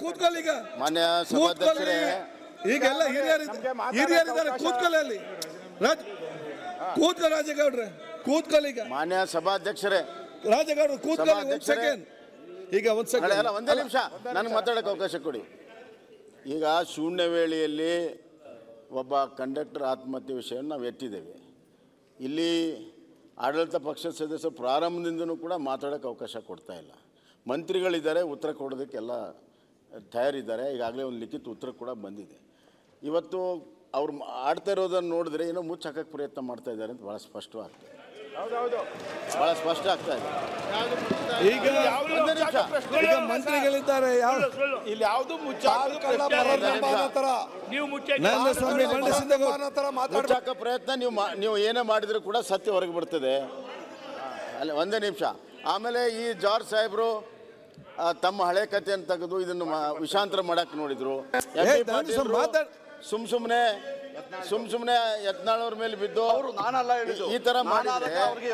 ಕೂತ್ಕೊಳ್ಳಿ ಈಗ ಮಾನ್ಯ ಕೂತ್ಕೊಳ್ಳಿ ಸಭಾಧ್ಯಕ್ಷರೇ ಈಗೆಲ್ಲ ಹಿರಿಯರಿದ್ದಾರೆ ಹಿರಿಯರಿದ್ದಾರೆ ಕೂತ್ಕೊಳ್ಳಿ ಅಲ್ಲಿ ರಾಜ್ ಕೂತ್ಕೊ ರಾಜೇಗೌಡ್ರೆ ಕೂತ್ಕೊಳ್ಳಿ ಈಗ ಮಾನ್ಯ ಸಭಾಧ್ಯಕ್ಷರೇ ರಾಜೇಗೌಡ್ರು ಕೂತ್ಕೊಳ್ಳಿ ಒಂದ್ ಸಭಾಧ್ಯಕ್ಷರೇ. ಸೆಕೆಂಡ್ ಈಗ ಒಂದ್ ಅಲ್ಲ, ಅಲ್ಲ ಸೆಕೆಂಡ್ ಒಂದೇ ನಿಮಿಷ ನನಗೆ ಮಾತಾಡೋಕೆ ಅವಕಾಶ ಕೊಡಿ ಈಗ ಶೂನ್ಯ ವೇಳೆಯಲ್ಲಿ ಒಬ್ಬ ಕಂಡಕ್ಟರ್ ಆತ್ಮಹತ್ಯೆ ವಿಷಯವನ್ನು ನಾವು ಎತ್ತಿದ್ದೇವೆ ಇಲ್ಲಿ ಆಡಳಿತ ಪಕ್ಷದ ಸದಸ್ಯರು ಪ್ರಾರಂಭದಿಂದನೂ ಕೂಡ ಮಾತಾಡೋಕ್ಕೆ ಅವಕಾಶ ಕೊಡ್ತಾ ಇಲ್ಲ ಮಂತ್ರಿಗಳಿದ್ದಾರೆ ಉತ್ತರ ಕೊಡೋದಕ್ಕೆಲ್ಲ ತಯಾರಿದ್ದಾರೆ ಈಗಾಗಲೇ ಒಂದು ಲಿಖಿತ ಉತ್ತರ ಕೂಡ ಬಂದಿದೆ ಇವತ್ತು ಅವ್ರು ಮಾ- ಆಡ್ತಾ ಇರೋದನ್ನು ನೋಡಿದ್ರೆ ಏನೋ ಮುಚ್ಚ ಹಾಕಕ್ಕೆ ಪ್ರಯತ್ನ ಮಾಡ್ತಾ ಇದ್ದಾರೆ ಅಂತ ಭಾಳ ಸ್ಪಷ್ಟವಾಗ್ತದೆ ಭಾಳ ಸ್ಪಷ್ಟ ಆಗ್ತಾ ಇದೆ ಈಗ ಒಂದೇ ನಿಮಿಷ ಈಗ ಮಂತ್ರಿಗಳಿದ್ದಾರೆ ಯಾವ ಇಲ್ಲಿ ಯಾವುದು ಮುಚ್ಚ ನೀವು ಮುಚ್ಚ ನರೇಂದ್ರ ಸ್ವಾಮಿ ಮಂಡಿಸಿದ ಮುಚ್ಚಾಕ ಪ್ರಯತ್ನ ನೀವು ಮಾ- ನೀವು ಏನೇ ಮಾಡಿದ್ರು ಕೂಡ ಸತ್ಯ ಹೊರಗೆ ಬರ್ತದೆ ಅಲ್ಲ ಒಂದೇ ನಿಮಿಷ ಆಮೇಲೆ ಈ ಜಾರ್ಜ್ ಸಾಹೇಬರು ಆ, ತಮ್ಮ ಹಳೆ ಕಥೆಯನ್ನು ತೆಗೆದು ಇದನ್ನು ಮಾ- ವಿಷಾಂತರ ಮಾಡಕ್ಕೆ ನೋಡಿದ್ರು ಎಂ ಏ, ಪಿ ನಾನು ಪಾಟೀಲ್ರು ಸ್ವಲ್ಪ ಮಾತಾಡ್- ಸುಮ್ ಸುಮ್ಮನೆ ಸುಮ್ ಸುಮ್ಮನೆ ಯತ್ನಾಳ್ ಅವ್ರ ಮೇಲೆ ಬಿದ್ದು ನಾನಲ್ಲ ಹೇಳಿದ್ದು ಈ ತರ ಮಾಡಿದ್ರೆ ನೋಡಿ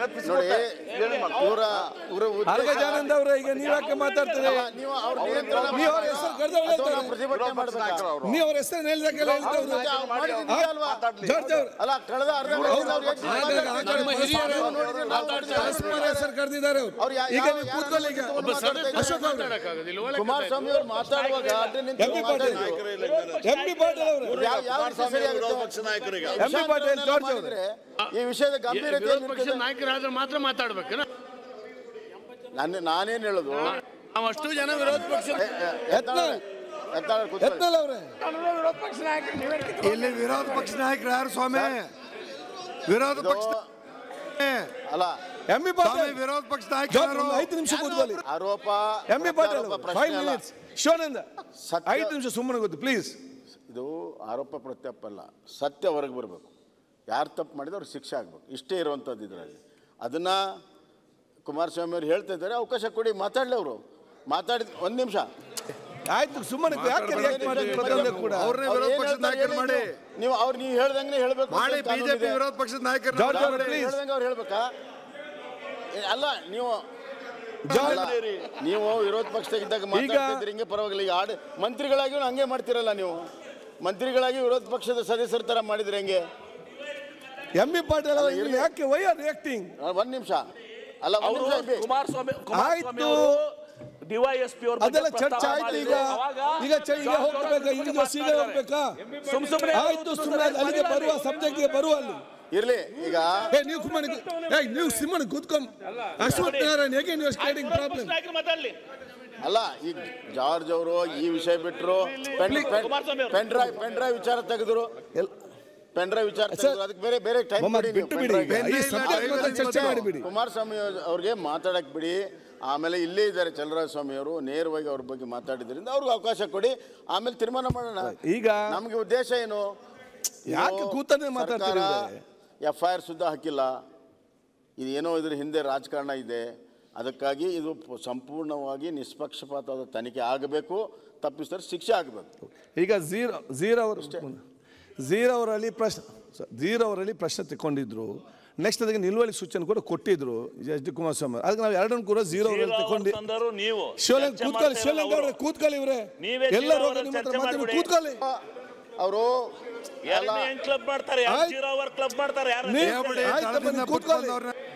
ಇವರ ಇವರ ಉದ್ದೇಶ- ಅರ್ಗಜಾನಂದ್ ಅವರೇ ಈಗ ನೀವ್ಯಾಕೆ ಮಾತಾಡ್ತೀರಿ ಅಲ್ಲ, ನೀವು ಅವ್ರ ನಿಯಂತ್ರಣ ನೀವು ಅವ್ರ ಹೆಸರು ಕರೆದವ್ರು ಅಥವಾ ನಾವು ಹೇಳ್ತಾರೆ. ಪ್ರತಿಭಟನೆ ಮಾಡ್ಬೇಕಾ? ನೀವು ಅವ್ರ ಹೆಸರು ಹೇಳಿದಾಗೆಲ್ಲ ಹೇಳ್ತಾ ಮತ್ತೆ ಅವ್ರು ಮಾಡಿದ್ದು ನಿಜ ಅಲ್ವಾ? ಜಾರ್ಜ್ ಅವರು ಅಲ್ಲ ಕಳೆದ ಅರ್ಧ ಗಂಟೆಯಿಂದ ಅವ್ರು ಎಷ್ಟು ಆಗಾಗ ಆ ಕಡೆ ಮಾತಾಡ್ತಾರೆ? ಹಿರಿಯರು ನಾವು ನೋಡಿದ್ರೆ ನಾವು ನೋಡಿದ್ರೆ ಪರಸ್ಪರ ಹೆಸರು ಕರೆದಿದ್ದಾರೆ ಅವರು ಅವ್ರು ಯಾ- ಈಗ ಯಾವ- ನೀವು ಯಾರ ಕೂತ್ಕೊಳ್ಳಿ ಈಗ ಬಗ್ಗೆ ಮಾತಾಡ್ತಾ ಇದ್ದಾರೆ? ಅಶೋಕ್ ಅವರು ಕುಮಾರಸ್ವಾಮಿ ಅವರು ಮಾತಾಡುವಾಗ ಅಡ್ಡ ನಿಂತು ಎಂ ಪಿ ಪಾಟೀಲ್ ಮಾತಾಡಿದ್ರು. ಎಂ ಪಿ ಪಾಟೀಲ್ ಅವರು ಯಾವ- ಯಾವ ರೀತಿ ಸರಿಯಾಗುತ್ತೆ? ಪಕ್ಷ ನಾಯಕರಿಗೆ ಎಂ ಪಿ ಪಾಟೀಲ್ ಜಾರ್ಜ್ ಅವರು ಮಾಡಿದ್ರೆ ಈ ವಿಷಯದ ಗಂಭೀರತೆ ವಿರೋಧ ಪಕ್ಷದ ಏನಿರ್ತದೆ? ನಾಯಕರಾದ್ರೆ ಮಾತ್ರ ಮಾತಾಡ್ಬೇಕೇನ ನಾನು ನಾನೇನ್ ಹೇಳುದು ನಾವು ಅಷ್ಟು ಜನ ವಿರೋಧ ಪಕ್ಷ ಎ- ಎ- ಎತ್ತಾಳ್- ಎತ್ತಾಳ್ ಕೂತ್ಕೊಳ್ಳಿ. ಯತ್ನಾಳ್ ಅವರೇ ವಿರೋಧ ಪಕ್ಷ ನಾಯಕರು ನೀವೇ ಇಲ್ಲಿ ವಿರೋಧ ಪಕ್ಷ ನಾಯಕರು ಯಾರು ಸ್ವಾಮಿ ವಿರೋಧ ಇದು ಪಕ್ಷ ಅಲ್ಲ ಎಂ ಪಿ ಸ್ವಾಮಿ ಪಾಟೀಲ್ ವಿರೋಧ ಪಕ್ಷ ಜಾರ್ಜ್ ನಾಯಕರು ಒಂದು ಐದು ನಿಮಿಷ ಕೂತ್ಕೊಳ್ಳಿ ಆರೋಪ ಎಂ ಪಿ ಪಾಟೀಲ್ ಪ್ರತ್ಯಾರೋಪ ಫೈವ್ ಪ್ರಶ್ನೆ ಅಲ್ಲ. ಮಿನಿಟ್ಸ್ ಶಿವಾನಂದ ಸತ್ಯ- ಐದು ನಿಮಿಷ ಸುಮ್ಮನೆ ಗೊತ್ತು ಪ್ಲೀಸ್ ಇದು ಆರೋಪ ಪ್ರತ್ಯಾಪ ಅಲ್ಲ ಸತ್ಯ ಹೊರಗೆ ಬರಬೇಕು ಯಾರು ತಪ್ಪು ಮಾಡಿದ್ರೆ ಅವ್ರಿಗೆ ಶಿಕ್ಷೆ ಆಗಬೇಕು ಇಷ್ಟೇ ಇರುವಂಥದ್ದು ಇದರಲ್ಲಿ ಅದನ್ನು ಕುಮಾರಸ್ವಾಮಿ ಅವರು ಹೇಳ್ತಾ ಇದ್ದಾರೆ ಅವಕಾಶ ಕೊಡಿ ಮಾತಾಡಲಿ ಅವರು ಮಾತಾಡಿದ ಒಂದು ನಿಮಿಷ ಆಯ್ತು ಸುಮ್ಮನೆ ಯಾಕೆ ರಿಯಾಕ್ಟ್ ಮಾಡಿದ್ರು ಪ್ರತಿಯೊಂದು ಕೂಡ ಅವ್ರನ್ನೇ ವಿರೋಧ ಪಕ್ಷದ ನಾಯಕರು ಮಾಡಿ ನೀವು ಅವ್ರು ನೀವು ಹೇಳ್ದಂಗೆ ಹೇಳ್ಬೇಕು ಮಾಡಿ ಅಂತ ಕಾನೂನು ಬಿಜೆಪಿ ಇದೆ. ವಿರೋಧ ಪಕ್ಷದ ನಾಯಕರು ಜಾರ್ಜ್ ಅವ್ರು ಅವರು please. ಹೇಳ್ದಂಗೆ ಅವ್ರು ಹೇಳ್ಬೇಕಾ ಏ, ಅಲ್ಲ ನೀವು ಜಾರ್ಜ್ ಅಲ್ಲ, ನೀವು ವಿರೋಧ ಪಕ್ಷದಾಗಿದ್ದಾಗ ಮಾತಾಡ್ತಿದ್ರಿ ಹಿಂಗೆ ಪರವಾಗಿಲ್ಲ ಈಗ ಆಡ ಮಂತ್ರಿಗಳಾಗಿಯೂ ಹಂಗೆ ಮಾಡ್ತಿರಲ್ಲ ನೀವು ಮಂತ್ರಿಗಳಾಗಿ ವಿರೋಧ ಪಕ್ಷದ ಸದಸ್ಯರ ತರ ಮಾಡಿದ್ರೆ ಹೆಂಗೆ ಎಂ ಬಿ ಪಾಟೀಲ್ ಅವರು ಇಲ್ಲಿ ಯಾಕೆ ವೈ ಆರ್ ರಿಯಾಕ್ಟಿಂಗ್ ಆ, ಒಂದ್ ನಿಮಿಷ ಅಲ್ಲ ಒಂದ್ ನಿಮಿಷ ಇರ್ಲಿ. ಕುಮಾರಸ್ವಾಮಿ ಆಯ್ತು. ಕುಮಾರಸ್ವಾಮಿ ಅವರು ಡಿವೈಎಸ್ಪಿ ಅವ್ರ ಅದೆಲ್ಲ ಚರ್ಚೆ ಆಯ್ತು ಈಗ ಈಗ ಚ- ಈಗ ಹೋಗ್ಬೇಕಾ ಈಗ ಸೀದಾ ಹೋಗ್ಬೇಕಾ ಸುಮ್ ಸುಮ್ನೆ ಆಯ್ತು ಸುಮ್ಮನೆ ಅಲ್ಲಿಗೆ ಬರುವ ಸಬ್ಜೆಕ್ಟ್ಗೆ ಬರುವ ಅಲ್ಲಿ ಇರ್ಲಿ ಈಗ ಏ ನೀವು ಕುಮಾರ್ ಏ ನೀವು ಸಿಮ್ಮನ್ ಕೂತ್ಕೊಂಡ್ ಅಶ್ವಥ್ ನಾರಾಯಣ್ ಹೇಗೆ ನೀವು ಸ್ಟೇಟಿಂಗ್ ಪ್ರಾಬ್ಲಮ್ ನಾಯಕರು ಮಾತಾಡ್ಲಿ ಅಲ್ಲ ಈಗ ಜಾರ್ಜ್ ಅವರು ಈ ವಿಷಯ ಬಿಟ್ಟರು ಪೆನ್ ಕುಮಾರಸ್ವಾಮಿ ಅವರು. ಪೆನ್ ಡ್ರೈವ್ ಪೆನ್ ಡ್ರೈವ್ ವಿಚಾರ ತೆಗೆದ್ರು ಪೆನ್ ಡ್ರೈವ್ ವಿಚಾರ ತೆಗೆದ್ರು ಅದಕ್ಕೆ ಬೇರೆ ಬೇರೆ ಟೈಮ್ ಮೊಹಮ್ಮದ್ ಬಿಟ್ಟು ಬಿಡಿ ಈಗ. ಈ ಸಬ್ಜೆಕ್ಟ್ ಮತ್ತೆ ಚರ್ಚೆ ಮಾಡಿಬಿಡಿ ಕುಮಾರಸ್ವಾಮಿ ಅವ್ರಿಗೆ ಮಾತಾಡಕ್ ಬಿಡಿ ಆಮೇಲೆ ಇಲ್ಲೇ ಇದ್ದಾರೆ ಚಲರಾಜ ಸ್ವಾಮಿ ಅವರು ನೇರವಾಗಿ ಅವ್ರ ಬಗ್ಗೆ ಮಾತಾಡಿದ್ರಿಂದ ಅವ್ರಿಗೆ ಅವಕಾಶ ಕೊಡಿ ಆಮೇಲೆ ತೀರ್ಮಾನ ಮಾಡೋಣ ಈಗ ನಮ್ಗೆ ಉದ್ದೇಶ ಏನು ಯಾಕೆ ಕೂತನ್ನೇ ಮಾತಾಡ್ತೀರಿ ಎಫ್ ಐ ಆರ್ ಸುದ್ದ ಹಾಕಿಲ್ಲ ಇದು ಏನೋ ಇದ್ರ ಹಿಂದೆ ರಾಜಕಾರಣ ಇದೆ ಅದಕ್ಕಾಗಿ ಇದು ಪ- ಸಂಪೂರ್ಣವಾಗಿ ನಿಷ್ಪಕ್ಷಪಾತವಾದ ತನಿಖೆ ಆಗಬೇಕು ತಪ್ಪಿಸಿದ್ರೆ ಶಿಕ್ಷೆ ಆಗಬೇಕು ಈಗ ಝೀರೋ ಝೀರೋ ಅವರು ಝೀರೋ ಅವರಲ್ಲಿ ಪ್ರಶ್ನೆ ಝೀರೋ ಅವರಲ್ಲಿ ಪ್ರಶ್ನೆ ತಗೊಂಡಿದ್ರು ನೆಕ್ಸ್ಟ್ ಅದಕ್ಕೆ ನಿಲುವಳಿ ಸೂಚನೆ ಕೂಡ ಕೊಟ್ಟಿದ್ರು ಎಚ್ ಡಿ ಕುಮಾರಸ್ವಾಮಿ ಅದಕ್ಕೆ ನಾವು ಎರಡನ್ನು ಕೂಡ ಝೀರೋ ಅವರಲ್ಲಿ ತಗೊಂಡು ತಂದರು ನೀವು ಶಿವಲಿಂಗ್ ಚರ್ಚೆ ಕೂತ್ಕೊಳ್ಳಿ ಮಾಡ್ತಾ ಶಿವಲಿಂಗ್ ಇರಲ್ಲ ಅವ್ರೆ ಕೂತ್ಕೊಳ್ಳಿ ಇವ್ರೆ ನೀವೇ ಎಲ್ಲರೂ ಜೀರೋ ನಿಮ್ಮ ಹತ್ರ ಚರ್ಚೆ ಮಾತಾಡಿ ಮಾಡ್ಬಿಡಿ. ಕೂತ್ಕೊಳ್ಳಿ ಅವರು ಯಾರು ಏನ್ ಕ್ಲಬ್ ಮಾಡ್ತಾರೆ ಯಾರು ಆಯ್ತು. ಜೀರೋ ಅವರ್ ಕ್ಲಬ್ ಮಾಡ್ತಾರೆ ಯಾರು ನೀವು- ಹೇಳ್ಬಿಡಿ, ಆಯ್ತು, ತಳದಿಂದ ಬನ್ನಿ, ಕೂತ್ಕೊಳ್ಳಿ ಕೂತ್ಕೊಂಡವ್ರನ್ನ